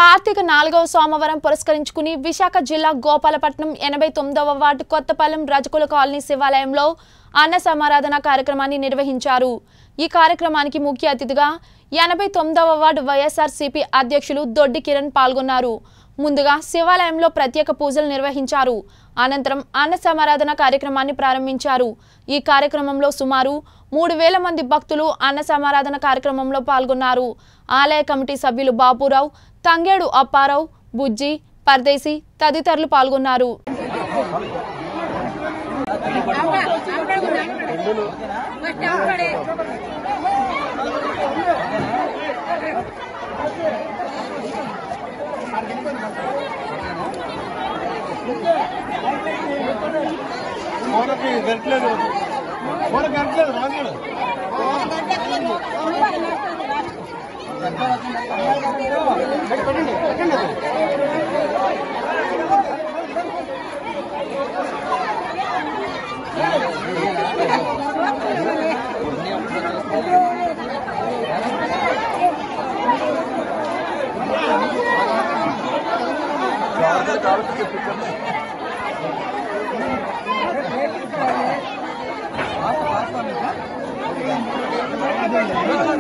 కార్తీక నాలుగవ సోమవారం పురస్కరించుకుని విశాఖ జిల్లా గోపాలపట్నం ఎనభై తొమ్మిదవ వార్డు కొత్తపాలెం రజకుల కాలనీ శివాలయంలో అన్న సమారాధన కార్యక్రమాన్ని నిర్వహించారు ఈ కార్యక్రమానికి ముఖ్య అతిథిగా ఎనభై తొమ్మిదవ వార్డు వైఎస్ఆర్సీపీ అధ్యక్షులు దొడ్డి కిరణ్ పాల్గొన్నారు ముందుగా శివాలయంలో ప్రత్యేక పూజలు నిర్వహించారు అనంతరం అన్న సమారాధన కార్యక్రమాన్ని ప్రారంభించారు ఈ కార్యక్రమంలో సుమారు మూడు వేల మంది భక్తులు అన్న సమారాధన కార్యక్రమంలో పాల్గొన్నారు ఆలయ కమిటీ సభ్యులు బాపురావు తంగేడు అప్పారావు బుజ్జి పర్దేశి తదితరులు పాల్గొన్నారు ఫోన్కి గంటలేదు ఫోన్ గంటలేదు రాదు ఆ